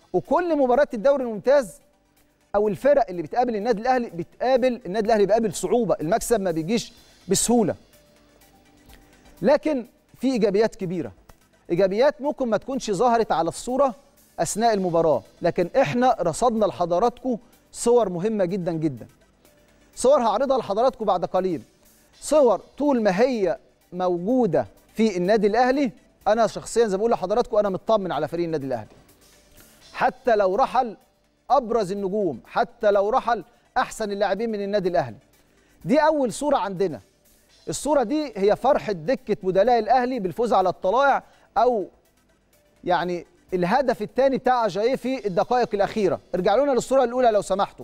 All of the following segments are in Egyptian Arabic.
وكل مباريات الدوري الممتاز او الفرق اللي بتقابل النادي الاهلي بتقابل النادي الاهلي بيقابل صعوبه المكسب ما بيجيش بسهوله لكن في ايجابيات كبيره ايجابيات ممكن ما تكونش ظهرت على الصوره اثناء المباراه لكن احنا رصدنا لحضراتكم صور مهمه جدا جدا صور هعرضها لحضراتكم بعد قليل صور طول ما هي موجوده في النادي الاهلي انا شخصيا زي ما بقول لحضراتكم انا مطمن على فريق النادي الاهلي حتى لو رحل ابرز النجوم حتى لو رحل احسن اللاعبين من النادي الاهلي دي اول صوره عندنا الصوره دي هي فرحه دكه بدلاء الاهلي بالفوز على الطلائع او يعني الهدف الثاني بتاع اجاييه في الدقائق الاخيره ارجعوا لنا للصوره الاولى لو سمحتوا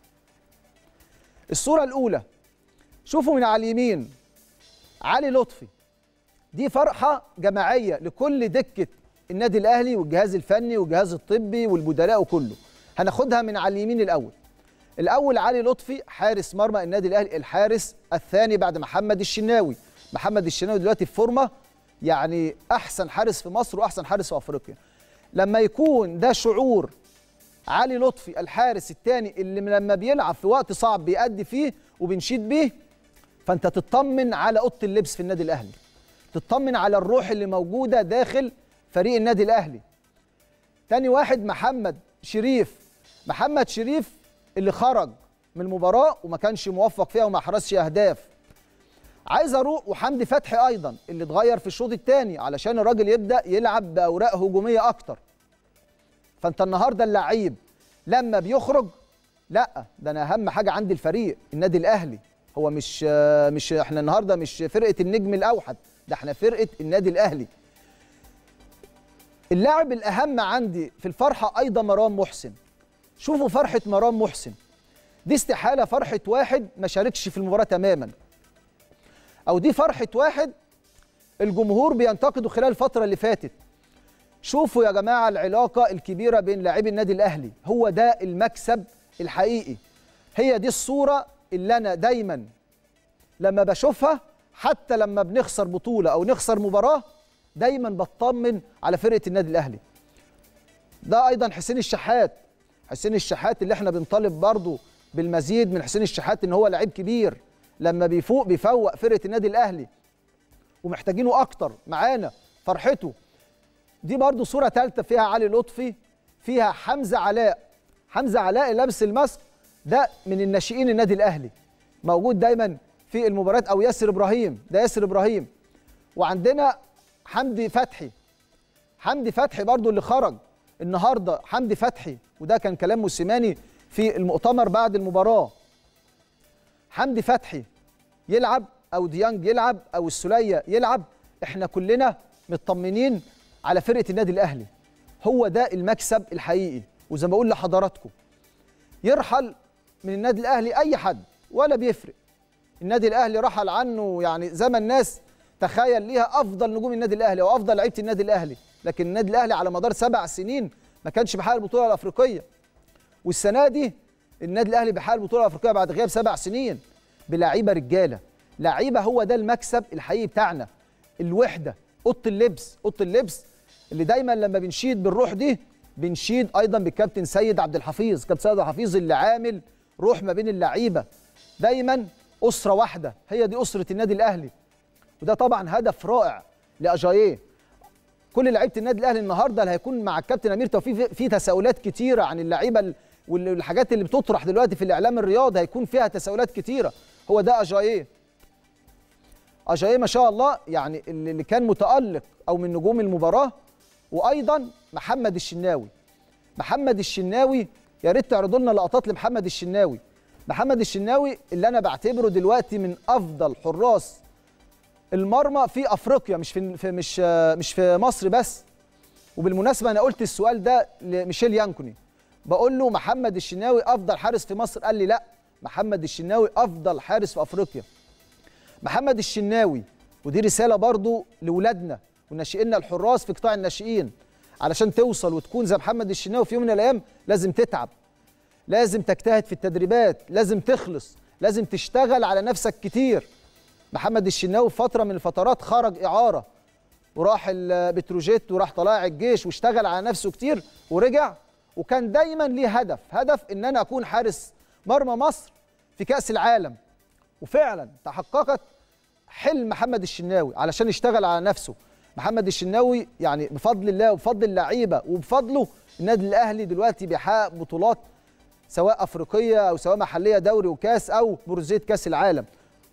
الصوره الاولى شوفوا من على اليمين علي لطفي دي فرحه جماعيه لكل دكه النادي الاهلي والجهاز الفني والجهاز الطبي والبدلاء وكله هناخدها من على اليمين الاول الاول علي لطفي حارس مرمى النادي الاهلي الحارس الثاني بعد محمد الشناوي محمد الشناوي دلوقتي في فورمه يعني احسن حارس في مصر واحسن حارس في افريقيا لما يكون ده شعور علي لطفي الحارس الثاني اللي لما بيلعب في وقت صعب بيأدي فيه وبنشيد بيه فانت تطمن على اوضه اللبس في النادي الاهلي تطمن على الروح اللي موجوده داخل فريق النادي الاهلي تاني واحد محمد شريف محمد شريف اللي خرج من المباراه وما كانش موفق فيها وما حرزش اهداف عايز اروح وحمدي فتحي ايضا اللي اتغير في الشوط الثاني علشان الراجل يبدا يلعب باوراق هجوميه اكتر فانت النهارده اللعيب لما بيخرج لا ده انا اهم حاجه عندي الفريق النادي الاهلي هو مش مش احنا النهارده مش فرقه النجم الاوحد ده احنا فرقه النادي الاهلي اللاعب الاهم عندي في الفرحه ايضا مروان محسن شوفوا فرحه مروان محسن دي استحاله فرحه واحد ما شاركش في المباراه تماما او دي فرحه واحد الجمهور بينتقده خلال الفتره اللي فاتت شوفوا يا جماعه العلاقه الكبيره بين لاعبي النادي الاهلي هو ده المكسب الحقيقي هي دي الصوره اللي انا دايما لما بشوفها حتى لما بنخسر بطوله او نخسر مباراه دايما بطمن على فرقه النادي الاهلي ده ايضا حسين الشحات حسين الشحات اللي احنا بنطالب برضه بالمزيد من حسين الشحات ان هو لعيب كبير لما بيفوق بيفوق فرقه النادي الاهلي ومحتاجينه اكتر معانا فرحته دي برضو صوره ثالثه فيها علي لطفي فيها حمزه علاء حمزه علاء لابس الماسك ده من الناشئين النادي الاهلي موجود دايما في المباريات او ياسر ابراهيم ده ياسر ابراهيم وعندنا حمدي فتحي حمدي فتحي برضو اللي خرج النهارده حمدي فتحي وده كان كلام موسيماني في المؤتمر بعد المباراه حمدي فتحي يلعب او ديانج يلعب او السوليه يلعب احنا كلنا مطمنين على فرقه النادي الاهلي هو ده المكسب الحقيقي وزي ما بقول لحضراتكم يرحل من النادي الاهلي اي حد ولا بيفرق النادي الاهلي رحل عنه يعني زي ما الناس تخيل ليها افضل نجوم النادي الاهلي او افضل لعيبه النادي الاهلي لكن النادي الاهلي على مدار سبع سنين ما كانش بيحقق البطوله الافريقيه والسنه دي النادي الاهلي بيحقق البطوله الافريقيه بعد غياب سبع سنين بلعيبه رجاله لعيبه هو ده المكسب الحقيقي بتاعنا الوحده اوضه اللبس اوضه اللبس اللي دايما لما بنشيد بالروح دي بنشيد ايضا بالكابتن سيد عبد الحفيظ كابتن سيد عبد الحفيظ اللي عامل روح ما بين اللعيبه دايما اسره واحده هي دي اسره النادي الاهلي وده طبعا هدف رائع لاجاييه كل لعيبه النادي الاهلي النهارده اللي هيكون مع الكابتن امير توفيق في تساؤلات كتيره عن اللعيبه والحاجات اللي بتطرح دلوقتي في الاعلام الرياضي هيكون فيها تساؤلات كتيره هو ده اجاييه اجاييه ما شاء الله يعني اللي كان متالق او من نجوم المباراه وايضا محمد الشناوي محمد الشناوي يا ريت تعرضوا لنا لقطات لمحمد الشناوي محمد الشناوي اللي انا بعتبره دلوقتي من افضل حراس المرمى في افريقيا مش في, في مش مش في مصر بس وبالمناسبه انا قلت السؤال ده لميشيل يانكوني بقول له محمد الشناوي افضل حارس في مصر قال لي لا محمد الشناوي افضل حارس في افريقيا محمد الشناوي ودي رساله برضو لاولادنا وناشئينا الحراس في قطاع الناشئين علشان توصل وتكون زي محمد الشناوي في يوم من الايام لازم تتعب لازم تجتهد في التدريبات لازم تخلص لازم تشتغل على نفسك كتير محمد الشناوي في فتره من الفترات خرج اعاره وراح البتروجيت وراح طلائع الجيش واشتغل على نفسه كتير ورجع وكان دايما ليه هدف هدف ان انا اكون حارس مرمى مصر في كاس العالم وفعلا تحققت حلم محمد الشناوي علشان يشتغل على نفسه محمد الشناوي يعني بفضل الله وبفضل اللعيبه وبفضله النادي الاهلي دلوقتي بيحقق بطولات سواء افريقيه او سواء محليه دوري وكاس او برزيه كاس العالم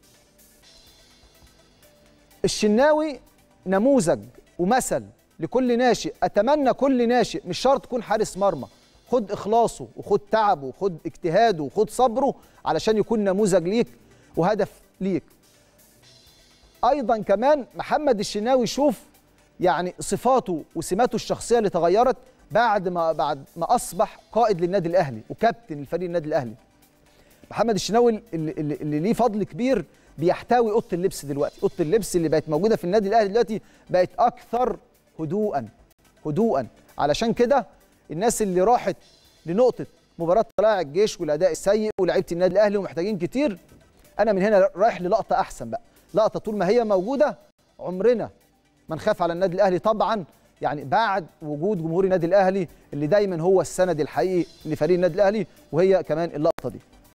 الشناوي نموذج ومثل لكل ناشئ اتمنى كل ناشئ مش شرط تكون حارس مرمى خد اخلاصه وخد تعبه وخد اجتهاده وخد صبره علشان يكون نموذج ليك وهدف ليك ايضا كمان محمد الشناوي شوف يعني صفاته وسماته الشخصيه اللي تغيرت بعد ما بعد ما اصبح قائد للنادي الاهلي وكابتن لفريق النادي الاهلي محمد الشناوي اللي, اللي, اللي ليه فضل كبير بيحتوي اوضه اللبس دلوقتي اوضه اللبس اللي بقت موجوده في النادي الاهلي دلوقتي بقت اكثر هدوءا هدوءا علشان كده الناس اللي راحت لنقطه مباراه طلائع الجيش والاداء السيء ولاعيبه النادي الاهلي ومحتاجين كتير انا من هنا رايح للقطه احسن بقى لقطه طول ما هي موجوده عمرنا ما نخاف على النادي الاهلي طبعا يعني بعد وجود جمهور النادي الاهلي اللي دايما هو السند الحقيقي لفريق النادي الاهلي وهي كمان اللقطه دي